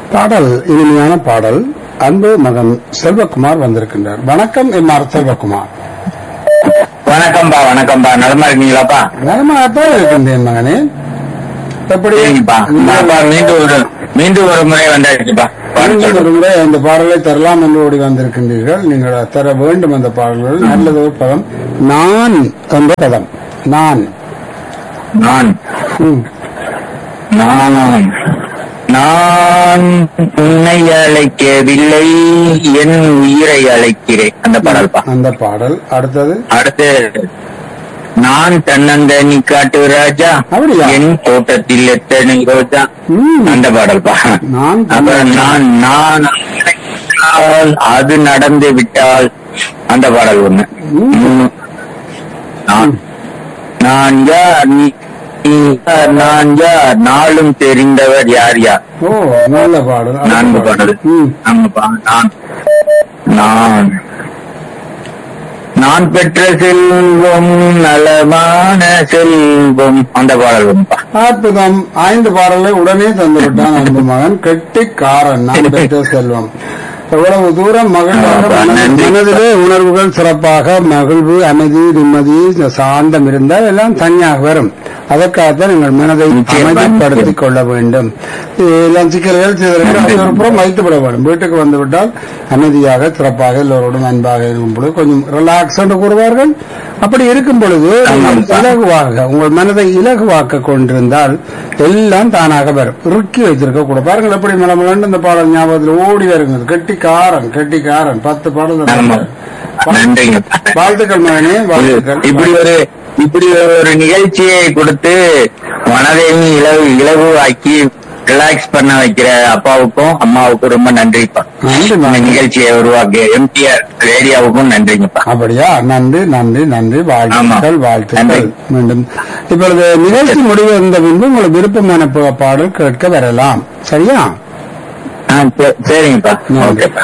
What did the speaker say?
பாடல் இனிமையான பாடல் அன்பு மகன் செல்வகுமார் வந்திருக்கின்றார் வணக்கம் எம் ஆர் செல்வகுமார் வணக்கம்பா வணக்கம்பா நலமா இருக்கீங்களாப்பா நலமாகத்தான் இருக்கின்றேன் மகனே எப்படி சரிங்கப்பா அப்பா மீண்டும் ஒரு மீண்டும் ஒரு முறை வந்தாச்சுப்பா மீண்டும் ஒரு முறை அந்த பாடலை தரலாம் என்று ஓடி வந்திருக்கின்றீர்கள் நீங்கள் தர வேண்டும் அந்த பாடல்கள் நல்லது ஒரு பதம் நான் என்ற பதம் நான் நான் ம். நான் நான் உன்னை அழைக்கவில்லை என் உயிரை அழைக்கிறேன் அந்த பாடல்பா அந்த பாடல் அடுத்தது அடுத்து நான் தன்னந்தனி காட்டு ராஜா அப்படியா? என் தோட்டத்தில் எத்தனை ரோஜா ம். அந்த பாடல்பா நான் அப்புறம் நான் நான் நினைத்தால் அது நடந்து விட்டால் அந்த பாடல் ஒண்ணு ம். மூணு. நான் நான் யார் நீ நீ யார்? நான் யார் நாளும் தெரிந்தவர் யார் யார் ஓ நல்ல பாடல் அடுத்த நான்கு பாடல் ம். ஆமாப்பா நான் நான் நான் பெற்ற செல்வம் நலமான செல்வம் அந்த பாடல் ஒன்றுப்பா அற்புதம் ஐந்து பாடலை உடனே தந்து விட்டான் அன்பு மகன் கெட்டிக்காரன் நான் பெற்ற செல்வம் எவ்வளவு தூரம் மகிழ்வாக ஆமா, மனது- நன்றி. மனதிலே உணர்வுகள் சிறப்பாக மகிழ்வு அமைதி நிம்மதி சாந்தம் இருந்தால் எல்லாம் தனியாக வரும் அதற்காகத்தான் நீங்கள் மனதை நிச்சயமா. அமைதிப்படுத்திக் கொள்ள வேண்டும் எல்லாம் சிக்கல்கள் சிதறல்கள் அதை ஒரு புறம் வைத்து விட வேண்டும் வீட்டுக்கு வந்து விட்டால் அமைதியாக சிறப்பாக எல்லோரோடும் அன்பாக இருக்கும் பொழுது கொஞ்சம் ரிலாக்ஸ் என்று கூறுவார்கள் அப்படி இருக்கும் பொழுது நீங்கள் ஆமாம். இலகுவாக உங்கள் மனதை இலகுவாக்க கொண்டிருந்தால் எல்லாம் தானாக வரும் இறுக்கி வைத்திருக்க கூட பாருங்கள் எப்படி மலமலண்டு இந்த பாடல் ஞாபகத்தில் ஓடி வருங்க கெட்டிக்காரன் கெட்டிக்காரன் பத்து பாடல் ஆமா தான். நன்றிங்க வாழ்த்துக்கள் மகனே வாழ்த்துக்கள் இப்படி ஒரு இப்படி ஒரு நிகழ்ச்சியை கொடுத்து மனதையும் இலகு இலகுவாக்கி ரிலாக்ஸ் பண்ண வைக்கிற அப்பாவுக்கும் அம்மாவுக்கும் ரொம்ப நன்றிப்பா நன்றி இந்த மகனே. நிகழ்ச்சியை உருவாக்கிய எம்டிஆர் ரேடியோவுக்கும் நன்றிங்கப்பா அப்படியா நன்றி நன்றி நன்றி வாழ்த்துக்கள் ஆமா. வாழ்த்துக்கள் நன்றி. மீண்டும் இப்பொழுது நிகழ்ச்சி முடிவு வந்த பின்பு உங்களுக்கு விருப்பமான பா- பாடல் கேட்க வரலாம் சரியா ஆ, சரி- சரிங்கப்பா நன்றி ஓகேப்பா